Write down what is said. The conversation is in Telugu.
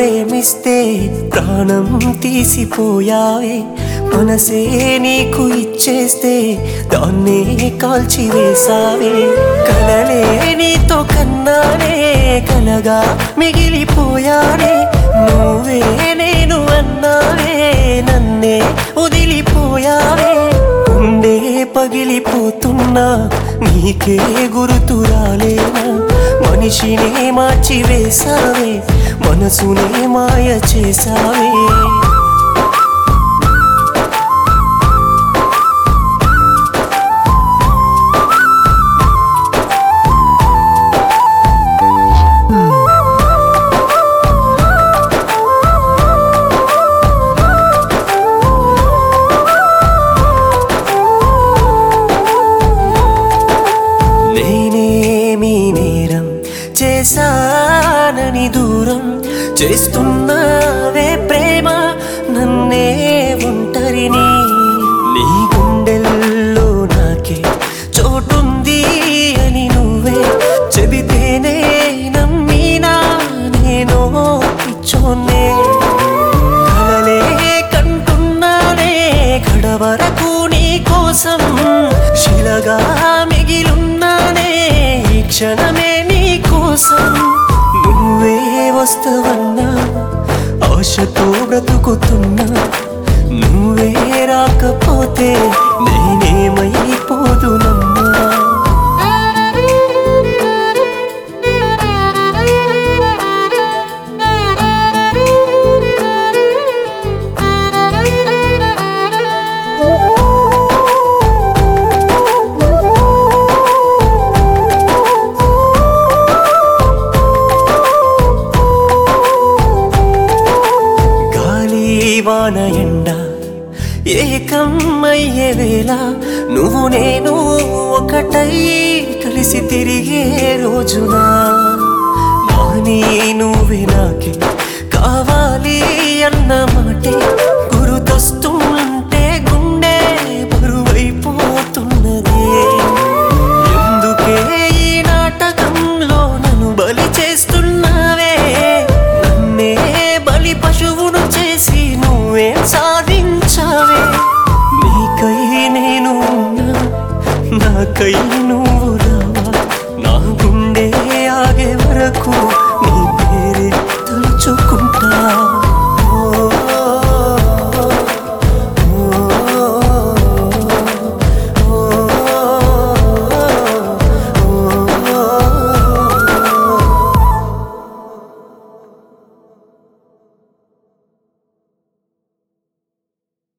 ప్రేమిస్తే ప్రాణం తీసిపోయావే మనసే నీకు ఇచ్చేస్తే దాన్నే కాల్చివేసావే కలలే నీతో కన్నానే కలగా మిగిలిపోయానే నువ్వే నేను అన్నావే నన్నే వదిలిపోయావే ఉండే పగిలిపోతున్నా నీకే గుర్తు రాలేనా మనిషినే మార్చి వేసావే మనసునే మాయ చేసావే నేనేమి నేరం చేశానని దూరం చేస్తున్నావే ప్రేమ నన్నే ఒంటరిని నీ గుండెల్లో నాకే చోటుంది అని నువ్వే చెబితేనే నమ్మినా నేను పిచ్చోన్నే కలలే కంటున్నానే కడవరకు నీ కోసం శిలగా మిగిలున్నానే ఈ క్షణమే నీ కోసం నువ్వే వస్తవన్నా ఆశతో బ్రతుకుతున్నా నువ్వే రాకపోతే నేనేమైపోదునమ్మా గాలి వాన ఎండ ఏకమయ్యే వేళ నువ్వు నేను ఒకటై కలిసి తిరిగే రోజున నాని నువ్వే నాకే కావాలి అన్న మాటే గురుతొస్తూ